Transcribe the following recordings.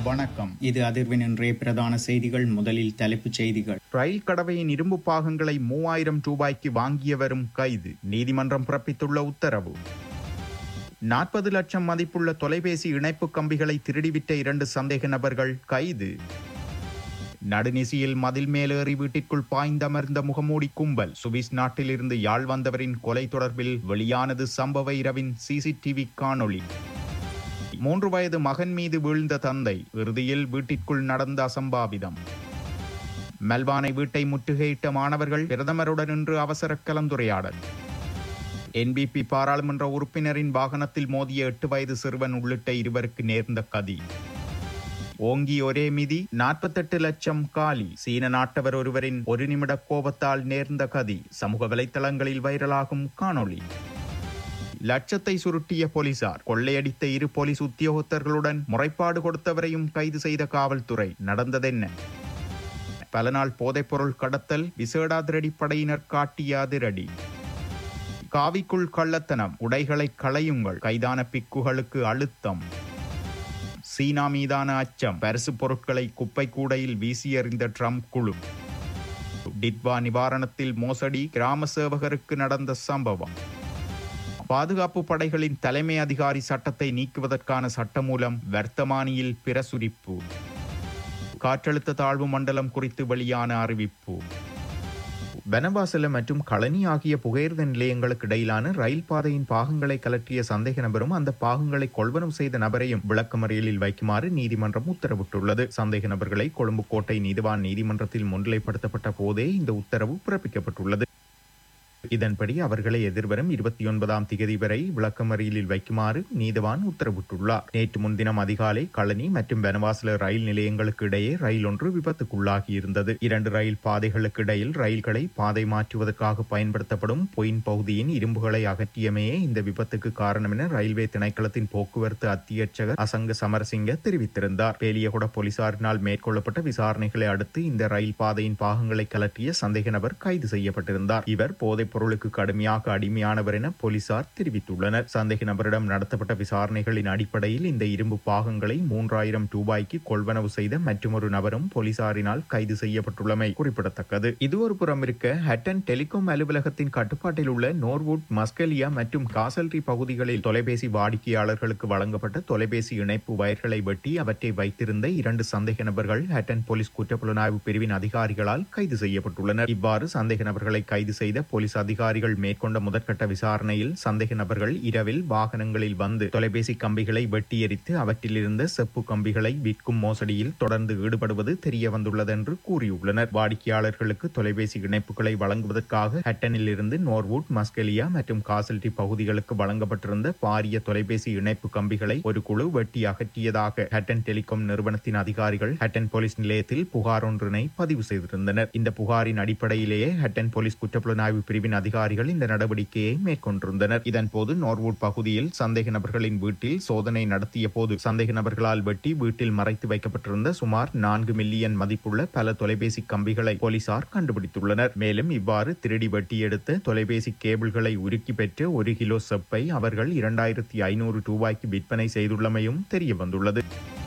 வணக்கம் இது அதிர்வின் இன்றைய பிரதான செய்திகள் முதலில் தலைப்புச் செய்திகள் ரயில் கடவையின் இரும்பு பாகங்களை மூவாயிரம் ரூபாய்க்கு வாங்கியவரும் கைது நீதிமன்றம் பிறப்பித்துள்ள உத்தரவு நாற்பது லட்சம் மதிப்புள்ள தொலைபேசி இணைப்பு கம்பிகளை திருடிவிட்ட இரண்டு சந்தேக நபர்கள் கைது நடுநிசியில் மதில் மேலேறி வீட்டிற்குள் பாய்ந்தமர்ந்த முகமூடி கும்பல் சுவிஸ் நாட்டிலிருந்து யாழ் வந்தவரின் கொலை தொடர்பில் வெளியானது சம்பவ இரவின் சிசிடிவி காணொளி மூன்று வயது மகன் மீது வீழ்ந்த தந்தை இறுதியில் வீட்டிற்குள் நடந்த அசம்பாவிதம் மெல்வானை வீட்டை முற்றுகையிட்ட மாணவர்கள் பிரதமருடன் இன்று அவசர கலந்துரையாடல் என்பிபி பாராளுமன்ற உறுப்பினரின் வாகனத்தில் மோதிய எட்டு வயது சிறுவன் உள்ளிட்ட இருவருக்கு நேர்ந்த கதி ஓங்கி ஒரே மிதி நாற்பத்தெட்டு லட்சம் காலி சீன நாட்டவர் ஒருவரின் ஒரு நிமிட கோபத்தால் நேர்ந்த கதி சமூக வலைத்தளங்களில் வைரலாகும் காணொளி லட்சத்தை சுருட்டிய போலீசார் கொள்ளையடித்த இரு போலீஸ் உத்தியோகத்தர்களுடன் முறைப்பாடு கொடுத்தவரையும் கைது செய்த காவல்துறை நடந்ததென்ன பல நாள் போதைப்பொருள் கடத்தல் விசேடாதிரடி படையினர் காட்டிய அதிரடி காவிக்குள் கள்ளத்தனம் உடைகளை களையுங்கள் கைதான பிக்குகளுக்கு அழுத்தம் சீனா மீதான அச்சம் பரிசு பொருட்களை குப்பை கூடையில் வீசி எறிந்த ட்ரம்ப் குழு டிட்வா நிவாரணத்தில் மோசடி கிராம சேவகருக்கு நடந்த சம்பவம் பாதுகாப்பு படைகளின் தலைமை அதிகாரி சட்டத்தை நீக்குவதற்கான சட்டமூலம் வர்த்தமானியில் பிரசுரிப்பு காற்றழுத்த தாழ்வு மண்டலம் குறித்து வெளியான அறிவிப்பு வனவாசல மற்றும் களனி ஆகிய புகையிரத நிலையங்களுக்கு இடையிலான ரயில் பாதையின் பாகங்களை கலற்றிய சந்தேக நபரும் அந்த பாகங்களை கொள்வனம் செய்த நபரையும் விளக்கமறியலில் வைக்குமாறு நீதிமன்றம் உத்தரவிட்டுள்ளது சந்தேக நபர்களை கொழும்பு கோட்டை நீதிவான் நீதிமன்றத்தில் முன்னிலைப்படுத்தப்பட்ட போதே இந்த உத்தரவு பிறப்பிக்கப்பட்டுள்ளது இதன்படி அவர்களை எதிர்வரும் இருபத்தி ஒன்பதாம் திகதி வரை விளக்கமறியலில் வைக்குமாறு நீதிவான் உத்தரவிட்டுள்ளார் நேற்று முன்தினம் அதிகாலை களனி மற்றும் வனவாசல ரயில் நிலையங்களுக்கு இடையே ரயில் ஒன்று விபத்துக்குள்ளாகி இருந்தது இரண்டு ரயில் பாதைகளுக்கு இடையில் ரயில்களை பாதை மாற்றுவதற்காக பயன்படுத்தப்படும் பொயின் பகுதியின் இரும்புகளை அகற்றியமையே இந்த விபத்துக்கு காரணம் என ரயில்வே திணைக்களத்தின் போக்குவரத்து அத்தியட்சகர் அசங்க சமரசிங்க தெரிவித்திருந்தார் பேலியகுட போலீசாரினால் மேற்கொள்ளப்பட்ட விசாரணைகளை அடுத்து இந்த ரயில் பாதையின் பாகங்களை கலற்றிய சந்தேக நபர் கைது செய்யப்பட்டிருந்தார் இவர் போதைப் பொருளுக்கு கடுமையாக அடிமையானவர் என போலீசார் தெரிவித்துள்ளனர் சந்தேக நபரிடம் நடத்தப்பட்ட விசாரணைகளின் அடிப்படையில் இந்த இரும்பு பாகங்களை மூன்றாயிரம் ரூபாய்க்கு கொள்வனவு செய்த மற்றொரு நபரும் போலீசாரினால் கைது செய்யப்பட்டுள்ளமை குறிப்பிடத்தக்கது இது ஒரு புறம் இருக்க ஹட்டன் டெலிகாம் அலுவலகத்தின் கட்டுப்பாட்டில் உள்ள நோர்வுட் மஸ்கலியா மற்றும் காசல்ரி பகுதிகளில் தொலைபேசி வாடிக்கையாளர்களுக்கு வழங்கப்பட்ட தொலைபேசி இணைப்பு வயர்களை வெட்டி அவற்றை வைத்திருந்த இரண்டு சந்தேக நபர்கள் ஹட்டன் போலீஸ் குற்றப்புலனாய்வு பிரிவின் அதிகாரிகளால் கைது செய்யப்பட்டுள்ளனர் இவ்வாறு சந்தேக நபர்களை கைது செய்த போலீஸ் அதிகாரிகள் மேற்கொண்ட முதற்கட்ட விசாரணையில் சந்தேக நபர்கள் இரவில் வாகனங்களில் வந்து தொலைபேசி கம்பிகளை வெட்டி எரித்து அவற்றிலிருந்த செப்பு கம்பிகளை விற்கும் மோசடியில் தொடர்ந்து ஈடுபடுவது தெரிய வந்துள்ளது என்று கூறியுள்ளனர் வாடிக்கையாளர்களுக்கு தொலைபேசி இணைப்புகளை வழங்குவதற்காக ஹட்டனில் இருந்து நோர்வுட் மஸ்கெலியா மற்றும் காசல்டி பகுதிகளுக்கு வழங்கப்பட்டிருந்த பாரிய தொலைபேசி இணைப்பு கம்பிகளை ஒரு குழு வெட்டி அகற்றியதாக ஹட்டன் டெலிகாம் நிறுவனத்தின் அதிகாரிகள் ஹட்டன் போலீஸ் நிலையத்தில் புகார் ஒன்றினை பதிவு செய்திருந்தனர் இந்த புகாரின் அடிப்படையிலேயே ஹட்டன் போலீஸ் குற்றப்புலனாய்வு பிரிவின் அதிகாரிகள் இந்த நடவடிக்கையை மேற்கொண்டிருந்தனர் இதன்போது நோர்வுட் பகுதியில் சந்தேக நபர்களின் வீட்டில் சோதனை நடத்திய போது சந்தேக நபர்களால் வெட்டி வீட்டில் மறைத்து வைக்கப்பட்டிருந்த சுமார் நான்கு மில்லியன் மதிப்புள்ள பல தொலைபேசி கம்பிகளை போலீசார் கண்டுபிடித்துள்ளனர் மேலும் இவ்வாறு திருடி வெட்டி எடுத்த தொலைபேசி கேபிள்களை உருக்கி பெற்று ஒரு கிலோ செப்பை அவர்கள் இரண்டாயிரத்தி ஐநூறு ரூபாய்க்கு விற்பனை செய்துள்ளமையும் தெரிய வந்துள்ளது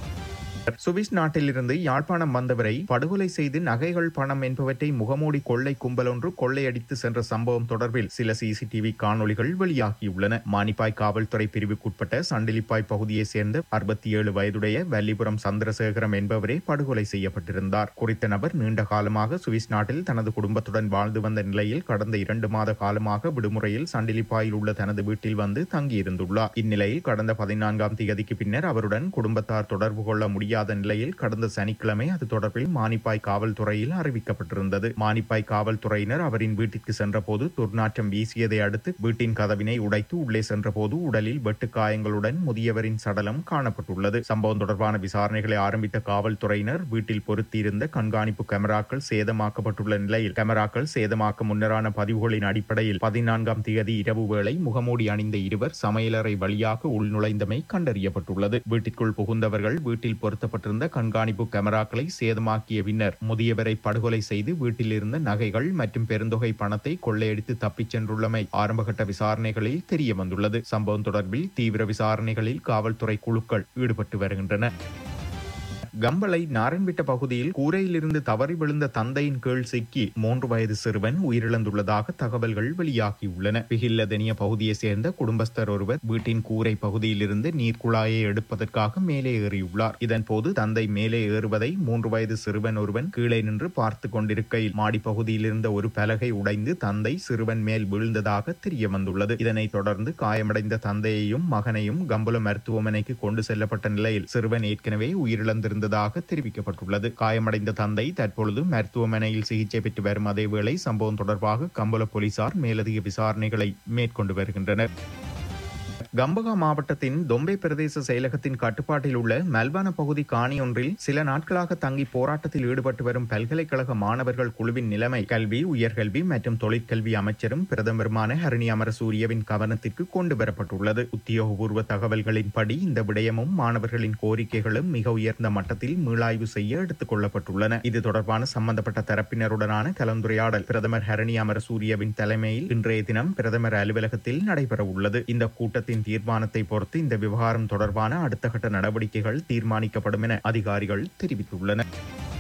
சுவிஸ் நாட்டிலிருந்து யாழ்ப்பாணம் வந்தவரை படுகொலை செய்து நகைகள் பணம் என்பவற்றை முகமூடி கொள்ளை கும்பல் ஒன்று கொள்ளையடித்து சென்ற சம்பவம் தொடர்பில் சில சிசிடிவி காணொலிகள் வெளியாகியுள்ளன மானிப்பாய் காவல்துறை பிரிவுக்குட்பட்ட சண்டிலிப்பாய் பகுதியைச் சேர்ந்த அறுபத்தி ஏழு வயதுடைய வல்லிபுரம் சந்திரசேகரம் என்பவரே படுகொலை செய்யப்பட்டிருந்தார் குறித்த நபர் நீண்ட காலமாக சுவிஸ் நாட்டில் தனது குடும்பத்துடன் வாழ்ந்து வந்த நிலையில் கடந்த இரண்டு மாத காலமாக விடுமுறையில் சண்டிலிப்பாயில் உள்ள தனது வீட்டில் வந்து தங்கியிருந்துள்ளார் இந்நிலையில் கடந்த பதினான்காம் தேதிக்கு பின்னர் அவருடன் குடும்பத்தார் தொடர்பு கொள்ள முடியாது முடியாத நிலையில் கடந்த சனிக்கிழமை அது தொடர்பில் மானிப்பாய் காவல்துறையில் அறிவிக்கப்பட்டிருந்தது மானிப்பாய் காவல்துறையினர் அவரின் வீட்டிற்கு சென்றபோது துர்நாற்றம் வீசியதை அடுத்து வீட்டின் கதவினை உடைத்து உள்ளே சென்றபோது உடலில் வெட்டுக்காயங்களுடன் முதியவரின் சடலம் காணப்பட்டுள்ளது சம்பவம் தொடர்பான விசாரணைகளை ஆரம்பித்த காவல்துறையினர் வீட்டில் பொருத்தியிருந்த கண்காணிப்பு கேமராக்கள் சேதமாக்கப்பட்டுள்ள நிலையில் கேமராக்கள் சேதமாக்க முன்னரான பதிவுகளின் அடிப்படையில் பதினான்காம் தேதி இரவு வேளை முகமூடி அணிந்த இருவர் சமையலறை வழியாக உள்நுழைந்தமை கண்டறியப்பட்டுள்ளது வீட்டிற்குள் புகுந்தவர்கள் வீட்டில் பொருத்த பொருத்தப்பட்டிருந்த கண்காணிப்பு கேமராக்களை சேதமாக்கிய பின்னர் முதியவரை படுகொலை செய்து வீட்டில் இருந்த நகைகள் மற்றும் பெருந்தொகை பணத்தை கொள்ளையடித்து தப்பிச் சென்றுள்ளமை ஆரம்பகட்ட விசாரணைகளில் தெரிய வந்துள்ளது சம்பவம் தொடர்பில் தீவிர விசாரணைகளில் காவல்துறை குழுக்கள் ஈடுபட்டு வருகின்றன கம்பளை நாரன்விட்ட பகுதியில் கூரையிலிருந்து தவறி விழுந்த தந்தையின் கீழ் சிக்கி மூன்று வயது சிறுவன் உயிரிழந்துள்ளதாக தகவல்கள் வெளியாகியுள்ளன பிகில்லதெனிய பகுதியை சேர்ந்த குடும்பஸ்தர் ஒருவர் வீட்டின் கூரை பகுதியிலிருந்து நீர்க்குழாயை எடுப்பதற்காக மேலே ஏறியுள்ளார் இதன்போது தந்தை மேலே ஏறுவதை மூன்று வயது சிறுவன் ஒருவன் கீழே நின்று பார்த்து கொண்டிருக்கையில் மாடிப்பகுதியில் இருந்த ஒரு பலகை உடைந்து தந்தை சிறுவன் மேல் வீழ்ந்ததாக தெரிய வந்துள்ளது இதனைத் தொடர்ந்து காயமடைந்த தந்தையையும் மகனையும் கம்புல மருத்துவமனைக்கு கொண்டு செல்லப்பட்ட நிலையில் சிறுவன் ஏற்கனவே உயிரிழந்திருந்ததாக தெரிவிக்கப்பட்டுள்ளது காயமடைந்த தந்தை தற்பொழுது மருத்துவமனையில் சிகிச்சை பெற்று வரும் அதேவேளை சம்பவம் தொடர்பாக கம்பல போலீசார் மேலதிக விசாரணைகளை மேற்கொண்டு வருகின்றனர் கம்பகா மாவட்டத்தின் தொம்பை பிரதேச செயலகத்தின் கட்டுப்பாட்டில் உள்ள மல்வான பகுதி காணி ஒன்றில் சில நாட்களாக தங்கி போராட்டத்தில் ஈடுபட்டு வரும் பல்கலைக்கழக மாணவர்கள் குழுவின் நிலைமை கல்வி உயர்கல்வி மற்றும் தொழிற்கல்வி அமைச்சரும் பிரதமருமான ஹரணி அமரசூரியவின் கவனத்திற்கு கொண்டு வரப்பட்டுள்ளது உத்தியோகபூர்வ தகவல்களின்படி இந்த விடயமும் மாணவர்களின் கோரிக்கைகளும் மிக உயர்ந்த மட்டத்தில் மீளாய்வு செய்ய எடுத்துக் கொள்ளப்பட்டுள்ளன இது தொடர்பான சம்பந்தப்பட்ட தரப்பினருடனான கலந்துரையாடல் பிரதமர் ஹரணி அமரசூரியவின் தலைமையில் இன்றைய தினம் பிரதமர் அலுவலகத்தில் நடைபெற உள்ளது இந்த கூட்டத்தின் தீர்மானத்தை பொறுத்து இந்த விவகாரம் தொடர்பான அடுத்த கட்ட நடவடிக்கைகள் தீர்மானிக்கப்படும் என அதிகாரிகள் தெரிவித்துள்ளனர்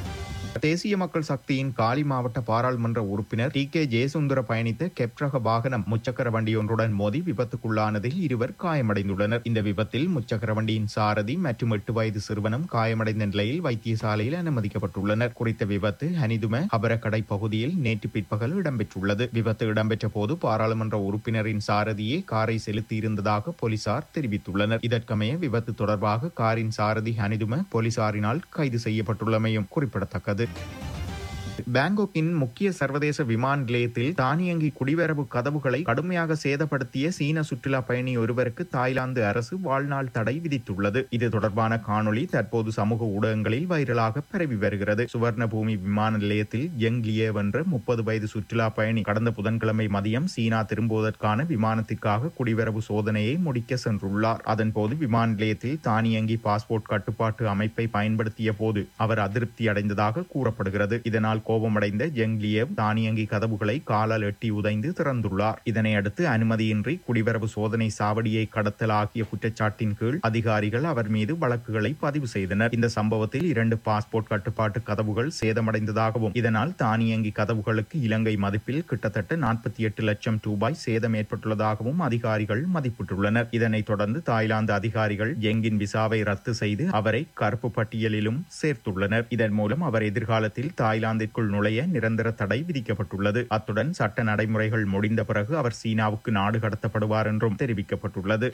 தேசிய மக்கள் சக்தியின் காலி மாவட்ட பாராளுமன்ற உறுப்பினர் டி கே ஜெயசுந்தர பயணித்த கெப்ரக வாகனம் முச்சக்கர வண்டியொன்றுடன் மோதி விபத்துக்குள்ளானதில் இருவர் காயமடைந்துள்ளனர் இந்த விபத்தில் முச்சக்கர வண்டியின் சாரதி மற்றும் எட்டு வயது சிறுவனும் காயமடைந்த நிலையில் வைத்தியசாலையில் அனுமதிக்கப்பட்டுள்ளனர் குறித்த விபத்து ஹனிதும ஹபரக்கடை பகுதியில் நேற்று பிற்பகல் இடம்பெற்றுள்ளது விபத்து இடம்பெற்ற போது பாராளுமன்ற உறுப்பினரின் சாரதியே காரை செலுத்தியிருந்ததாக போலீசார் தெரிவித்துள்ளனர் இதற்கமைய விபத்து தொடர்பாக காரின் சாரதி ஹனிதும போலீசாரினால் கைது செய்யப்பட்டுள்ளமையும் குறிப்பிடத்தக்கது பாங்காக்கின் முக்கிய சர்வதேச விமான நிலையத்தில் தானியங்கி குடிவரவு கதவுகளை கடுமையாக சேதப்படுத்திய சீன சுற்றுலா பயணி ஒருவருக்கு தாய்லாந்து அரசு வாழ்நாள் தடை விதித்துள்ளது இது தொடர்பான காணொளி தற்போது சமூக ஊடகங்களில் வைரலாக பரவி வருகிறது சுவர்ண பூமி விமான நிலையத்தில் யங் லியேவ் என்ற முப்பது வயது சுற்றுலா பயணி கடந்த புதன்கிழமை மதியம் சீனா திரும்புவதற்கான விமானத்திற்காக குடிவரவு சோதனையை முடிக்க சென்றுள்ளார் அதன்போது விமான நிலையத்தில் தானியங்கி பாஸ்போர்ட் கட்டுப்பாட்டு அமைப்பை பயன்படுத்திய போது அவர் அதிருப்தி அடைந்ததாக கூறப்படுகிறது இதனால் கோபமடைந்த ஜெங்லியேவ் தானியங்கி கதவுகளை காலால் எட்டி உதைந்து திறந்துள்ளார் இதனை அடுத்து அனுமதியின்றி குடிவரவு சோதனை சாவடியை கடத்தல் ஆகிய குற்றச்சாட்டின் கீழ் அதிகாரிகள் அவர் மீது வழக்குகளை பதிவு செய்தனர் இந்த சம்பவத்தில் இரண்டு பாஸ்போர்ட் கட்டுப்பாட்டு கதவுகள் சேதமடைந்ததாகவும் இதனால் தானியங்கி கதவுகளுக்கு இலங்கை மதிப்பில் கிட்டத்தட்ட நாற்பத்தி எட்டு லட்சம் ரூபாய் சேதம் ஏற்பட்டுள்ளதாகவும் அதிகாரிகள் மதிப்பிட்டுள்ளனர் இதனைத் தொடர்ந்து தாய்லாந்து அதிகாரிகள் யங்கின் விசாவை ரத்து செய்து அவரை கருப்பு பட்டியலிலும் சேர்த்துள்ளனர் இதன் மூலம் அவர் எதிர்காலத்தில் தாய்லாந்திற்குள் நுழைய நிரந்தர தடை விதிக்கப்பட்டுள்ளது அத்துடன் சட்ட நடைமுறைகள் முடிந்த பிறகு அவர் சீனாவுக்கு நாடு கடத்தப்படுவார் என்றும் தெரிவிக்கப்பட்டுள்ளது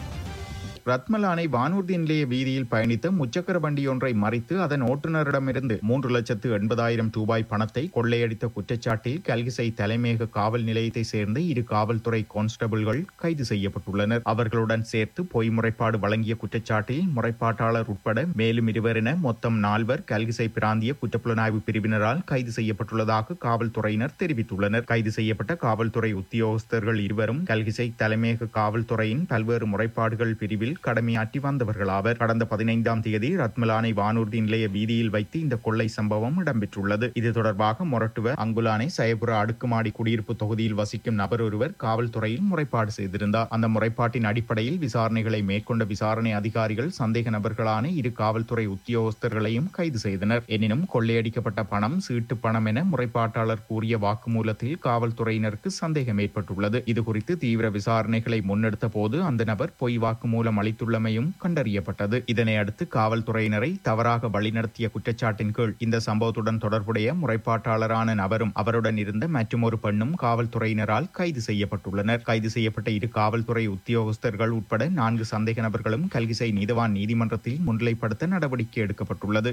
ரத்மலானை வானூர்தி நிலைய வீதியில் பயணித்த முச்சக்கர வண்டியொன்றை மறித்து அதன் ஓட்டுநரிடமிருந்து மூன்று லட்சத்து எண்பதாயிரம் ரூபாய் பணத்தை கொள்ளையடித்த குற்றச்சாட்டில் கல்கிசை தலைமையக காவல் நிலையத்தை சேர்ந்த இரு காவல்துறை கான்ஸ்டபிள்கள் கைது செய்யப்பட்டுள்ளனர் அவர்களுடன் சேர்த்து பொய் முறைப்பாடு வழங்கிய குற்றச்சாட்டில் முறைப்பாட்டாளர் உட்பட மேலும் இருவர் என மொத்தம் நால்வர் கல்கிசை பிராந்திய குற்றப்புலனாய்வு பிரிவினரால் கைது செய்யப்பட்டுள்ளதாக காவல்துறையினர் தெரிவித்துள்ளனர் கைது செய்யப்பட்ட காவல்துறை உத்தியோகஸ்தர்கள் இருவரும் கல்கிசை தலைமையக காவல்துறையின் பல்வேறு முறைப்பாடுகள் பிரிவில் கடமையாற்றி வந்தவர்களாவர் கடந்த பதினைந்தாம் தேதி ரத்மலானை வானூர்தி நிலைய வீதியில் வைத்து இந்த கொள்ளை சம்பவம் இடம்பெற்றுள்ளது இது தொடர்பாக மொரட்டுவ அங்குலானை சயபுர அடுக்குமாடி குடியிருப்பு தொகுதியில் வசிக்கும் நபர் ஒருவர் காவல்துறையில் முறைப்பாடு செய்திருந்தார் அந்த முறைப்பாட்டின் அடிப்படையில் விசாரணைகளை மேற்கொண்ட விசாரணை அதிகாரிகள் சந்தேக நபர்களான இரு காவல்துறை உத்தியோகஸ்தர்களையும் கைது செய்தனர் எனினும் கொள்ளையடிக்கப்பட்ட பணம் சீட்டு பணம் என முறைப்பாட்டாளர் கூறிய வாக்குமூலத்தில் காவல்துறையினருக்கு சந்தேகம் ஏற்பட்டுள்ளது இதுகுறித்து தீவிர விசாரணைகளை முன்னெடுத்த போது அந்த நபர் பொய் வாக்குமூலம் அளித்துள்ளமையும் கண்டறியப்பட்டது இதனை அடுத்து காவல்துறையினரை தவறாக வழிநடத்திய குற்றச்சாட்டின் கீழ் இந்த சம்பவத்துடன் தொடர்புடைய முறைப்பாட்டாளரான நபரும் அவருடன் இருந்த மற்றுமொரு பெண்ணும் காவல்துறையினரால் கைது செய்யப்பட்டுள்ளனர் கைது செய்யப்பட்ட இரு காவல்துறை உத்தியோகஸ்தர்கள் உட்பட நான்கு சந்தேக நபர்களும் கல்கிசை நீதவான் நீதிமன்றத்தில் முன்னிலைப்படுத்த நடவடிக்கை எடுக்கப்பட்டுள்ளது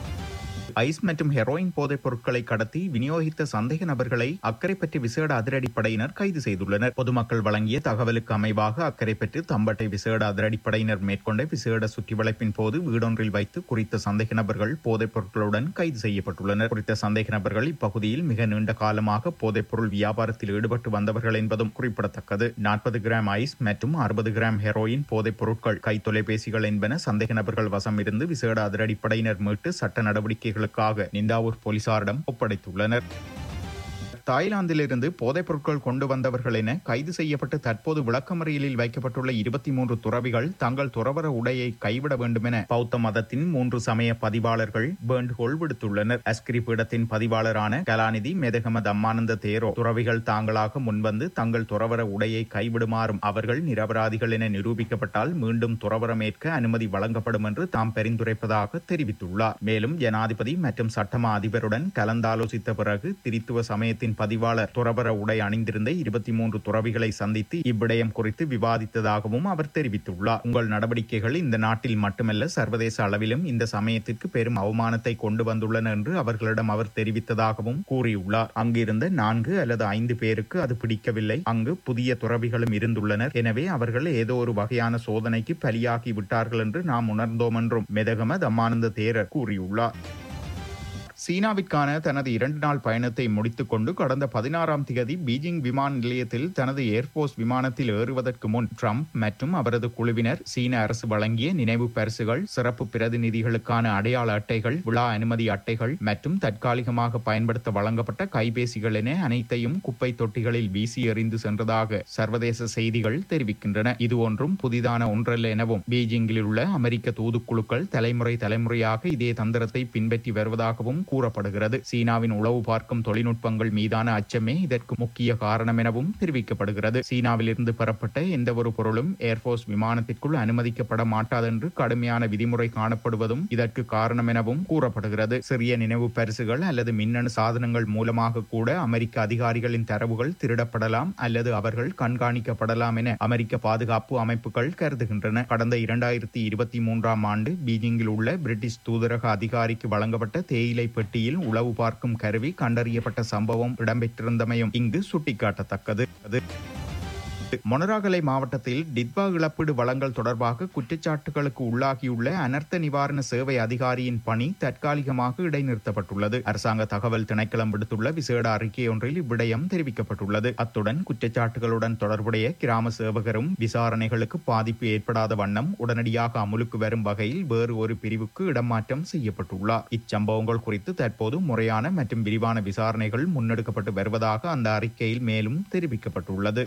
ஐஸ் மற்றும் ஹெரோயின் போதைப் பொருட்களை கடத்தி விநியோகித்த சந்தேக நபர்களை அக்கரைப்பற்றி விசேட அதிரடிப்படையினர் கைது செய்துள்ளனர் பொதுமக்கள் வழங்கிய தகவலுக்கு அமைவாக அக்கரைப்பற்று தம்பட்டை விசேட அதிரடிப்படையினர் மேற்கொண்ட விசேட சுற்றிவளைப்பின் போது வீடொன்றில் வைத்து குறித்த சந்தேக நபர்கள் போதைப் பொருட்களுடன் கைது செய்யப்பட்டுள்ளனர் குறித்த சந்தேக நபர்கள் இப்பகுதியில் மிக நீண்ட காலமாக போதைப் பொருள் வியாபாரத்தில் ஈடுபட்டு வந்தவர்கள் என்பதும் குறிப்பிடத்தக்கது நாற்பது கிராம் ஐஸ் மற்றும் அறுபது கிராம் ஹெரோயின் போதைப் பொருட்கள் கை தொலைபேசிகள் என்பன சந்தேக நபர்கள் வசம் இருந்து விசேட அதிரடிப்படையினர் மீட்டு சட்ட நடவடிக்கைகளுக்காக நிந்தாவூர் போலீசாரிடம் ஒப்படைத்துள்ளனர் தாய்லாந்திலிருந்து போதைப் பொருட்கள் கொண்டு வந்தவர்கள் என கைது செய்யப்பட்டு தற்போது விளக்கமறியலில் வைக்கப்பட்டுள்ள இருபத்தி மூன்று துறவிகள் தங்கள் துறவர உடையை கைவிட வேண்டும் என பௌத்த மதத்தின் மூன்று சமய பதிவாளர்கள் வேண்டுகோள் விடுத்துள்ளனர் அஸ்கிரி பீடத்தின் பதிவாளரான கலாநிதி மெதகம தம்மானந்த தேரோ துறவிகள் தாங்களாக முன்வந்து தங்கள் துறவர உடையை கைவிடுமாறும் அவர்கள் நிரபராதிகள் என நிரூபிக்கப்பட்டால் மீண்டும் துறவரமேற்க அனுமதி வழங்கப்படும் என்று தாம் பரிந்துரைப்பதாக தெரிவித்துள்ளார் மேலும் ஜனாதிபதி மற்றும் சட்டமா அதிபருடன் கலந்தாலோசித்த பிறகு திரித்துவ சமயத்தின் பதிவாளர் துறவர உடை அணிந்திருந்த இருபத்தி மூன்று துறவிகளை சந்தித்து இவ்விடயம் குறித்து விவாதித்ததாகவும் அவர் தெரிவித்துள்ளார் உங்கள் நடவடிக்கைகள் இந்த நாட்டில் மட்டுமல்ல சர்வதேச அளவிலும் இந்த சமயத்திற்கு பெரும் அவமானத்தை கொண்டு வந்துள்ளன என்று அவர்களிடம் அவர் தெரிவித்ததாகவும் கூறியுள்ளார் அங்கிருந்த நான்கு அல்லது ஐந்து பேருக்கு அது பிடிக்கவில்லை அங்கு புதிய துறவிகளும் இருந்துள்ளனர் எனவே அவர்கள் ஏதோ ஒரு வகையான சோதனைக்கு பலியாகி விட்டார்கள் என்று நாம் உணர்ந்தோம் என்றும் மெதகம தம்மானந்த தேரர் கூறியுள்ளார் சீனாவிற்கான தனது இரண்டு நாள் பயணத்தை முடித்துக் கொண்டு கடந்த பதினாறாம் தேதி பீஜிங் விமான நிலையத்தில் தனது ஏர்போர்ஸ் விமானத்தில் ஏறுவதற்கு முன் ட்ரம்ப் மற்றும் அவரது குழுவினர் சீன அரசு வழங்கிய நினைவு பரிசுகள் சிறப்பு பிரதிநிதிகளுக்கான அடையாள அட்டைகள் விழா அனுமதி அட்டைகள் மற்றும் தற்காலிகமாக பயன்படுத்த வழங்கப்பட்ட கைபேசிகள் என அனைத்தையும் குப்பை தொட்டிகளில் வீசி எறிந்து சென்றதாக சர்வதேச செய்திகள் தெரிவிக்கின்றன இது ஒன்றும் புதிதான ஒன்றல்ல எனவும் பீஜிங்கில் உள்ள அமெரிக்க தூதுக்குழுக்கள் தலைமுறை தலைமுறையாக இதே தந்திரத்தை பின்பற்றி வருவதாகவும் கூறப்படுகிறது சீனாவின் உளவு பார்க்கும் தொழில்நுட்பங்கள் மீதான அச்சமே இதற்கு முக்கிய காரணம் எனவும் தெரிவிக்கப்படுகிறது சீனாவிலிருந்து பெறப்பட்ட எந்த ஒரு பொருளும் ஏர்போர்ஸ் விமானத்திற்குள் அனுமதிக்கப்பட மாட்டாதென்று கடுமையான விதிமுறை காணப்படுவதும் இதற்கு காரணம் எனவும் கூறப்படுகிறது சிறிய நினைவு பரிசுகள் அல்லது மின்னணு சாதனங்கள் மூலமாக கூட அமெரிக்க அதிகாரிகளின் தரவுகள் திருடப்படலாம் அல்லது அவர்கள் கண்காணிக்கப்படலாம் என அமெரிக்க பாதுகாப்பு அமைப்புகள் கருதுகின்றன கடந்த இரண்டாயிரத்தி இருபத்தி மூன்றாம் ஆண்டு பீஜிங்கில் உள்ள பிரிட்டிஷ் தூதரக அதிகாரிக்கு வழங்கப்பட்ட தேயிலை பெட்டியில் உளவு பார்க்கும் கருவி கண்டறியப்பட்ட சம்பவம் இடம்பெற்றிருந்தமையும் இங்கு சுட்டிக்காட்டத்தக்கது அது மொனராகலை மாவட்டத்தில் டிட்பா இழப்பீடு வழங்கல் தொடர்பாக குற்றச்சாட்டுகளுக்கு உள்ளாகியுள்ள அனர்த்த நிவாரண சேவை அதிகாரியின் பணி தற்காலிகமாக இடைநிறுத்தப்பட்டுள்ளது அரசாங்க தகவல் திணைக்களம் விடுத்துள்ள விசேட அறிக்கை ஒன்றில் இவ்விடயம் தெரிவிக்கப்பட்டுள்ளது அத்துடன் குற்றச்சாட்டுகளுடன் தொடர்புடைய கிராம சேவகரும் விசாரணைகளுக்கு பாதிப்பு ஏற்படாத வண்ணம் உடனடியாக அமுலுக்கு வரும் வகையில் வேறு ஒரு பிரிவுக்கு இடமாற்றம் செய்யப்பட்டுள்ளார் இச்சம்பவங்கள் குறித்து தற்போது முறையான மற்றும் விரிவான விசாரணைகள் முன்னெடுக்கப்பட்டு வருவதாக அந்த அறிக்கையில் மேலும் தெரிவிக்கப்பட்டுள்ளது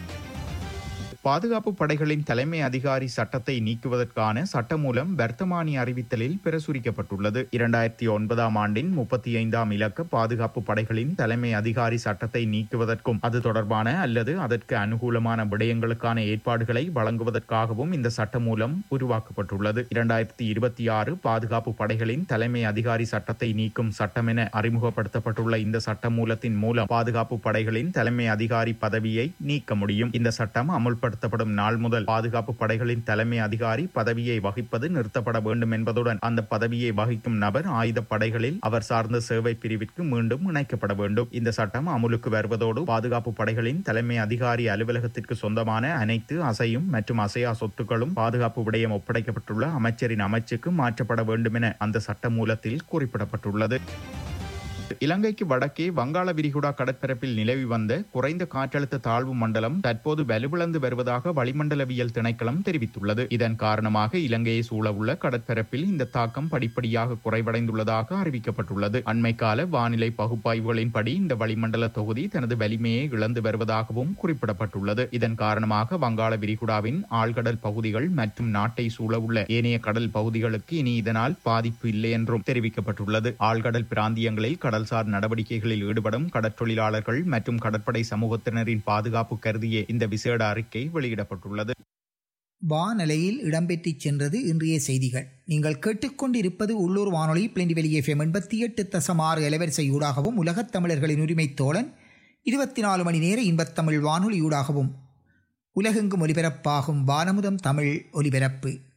பாதுகாப்பு படைகளின் தலைமை அதிகாரி சட்டத்தை நீக்குவதற்கான சட்டமூலம் வர்த்தமானி அறிவித்தலில் பிரசுரிக்கப்பட்டுள்ளது இரண்டாயிரத்தி ஒன்பதாம் ஆண்டின் முப்பத்தி ஐந்தாம் இலக்க பாதுகாப்பு படைகளின் தலைமை அதிகாரி சட்டத்தை நீக்குவதற்கும் அது தொடர்பான அல்லது அதற்கு அனுகூலமான விடயங்களுக்கான ஏற்பாடுகளை வழங்குவதற்காகவும் இந்த சட்டமூலம் உருவாக்கப்பட்டுள்ளது இரண்டாயிரத்தி இருபத்தி ஆறு பாதுகாப்பு படைகளின் தலைமை அதிகாரி சட்டத்தை நீக்கும் சட்டம் என அறிமுகப்படுத்தப்பட்டுள்ள இந்த சட்டமூலத்தின் மூலம் பாதுகாப்பு படைகளின் தலைமை அதிகாரி பதவியை நீக்க முடியும் இந்த சட்டம் அமுல்படுத்த செயல்படுத்தப்படும் நாள் முதல் பாதுகாப்பு படைகளின் தலைமை அதிகாரி பதவியை வகிப்பது நிறுத்தப்பட வேண்டும் என்பதுடன் அந்த பதவியை வகிக்கும் நபர் ஆயுத படைகளில் அவர் சார்ந்த சேவை பிரிவிற்கு மீண்டும் இணைக்கப்பட வேண்டும் இந்த சட்டம் அமுலுக்கு வருவதோடு பாதுகாப்பு படைகளின் தலைமை அதிகாரி அலுவலகத்திற்கு சொந்தமான அனைத்து அசையும் மற்றும் அசையா சொத்துக்களும் பாதுகாப்பு விடயம் ஒப்படைக்கப்பட்டுள்ள அமைச்சரின் அமைச்சுக்கு மாற்றப்பட வேண்டும் என அந்த சட்ட மூலத்தில் குறிப்பிடப்பட்டுள்ளது இலங்கைக்கு வடக்கே வங்காள விரிகுடா கடற்பரப்பில் நிலவி வந்த குறைந்த காற்றழுத்த தாழ்வு மண்டலம் தற்போது வலுவிழந்து வருவதாக வளிமண்டலவியல் திணைக்களம் தெரிவித்துள்ளது இதன் காரணமாக இலங்கையை சூழவுள்ள கடற்பரப்பில் இந்த தாக்கம் படிப்படியாக குறைவடைந்துள்ளதாக அறிவிக்கப்பட்டுள்ளது அண்மை கால வானிலை பகுப்பாய்வுகளின்படி இந்த வளிமண்டல தொகுதி தனது வலிமையை இழந்து வருவதாகவும் குறிப்பிடப்பட்டுள்ளது இதன் காரணமாக வங்காள விரிகுடாவின் ஆழ்கடல் பகுதிகள் மற்றும் நாட்டை சூழவுள்ள ஏனைய கடல் பகுதிகளுக்கு இனி இதனால் பாதிப்பு இல்லை என்றும் தெரிவிக்கப்பட்டுள்ளது ஆழ்கடல் பிராந்தியங்களில் கடல் கடல்சார் நடவடிக்கைகளில் ஈடுபடும் கடற்றொழிலாளர்கள் மற்றும் கடற்படை சமூகத்தினரின் பாதுகாப்பு கருதியே இந்த விசேட அறிக்கை வெளியிடப்பட்டுள்ளது வானலையில் இடம்பெற்றுச் சென்றது இன்றைய செய்திகள் நீங்கள் கேட்டுக்கொண்டிருப்பது உள்ளூர் வானொலி பிளண்டிவெளி எஃப்எம் எண்பத்தி எட்டு தசம் ஆறு அலைவரிசையூடாகவும் உலகத் தமிழர்களின் உரிமை தோழன் இருபத்தி நாலு மணி நேர இன்பத்தமிழ் வானொலியூடாகவும் உலகெங்கும் ஒலிபரப்பாகும் வானமுதம் தமிழ் ஒலிபரப்பு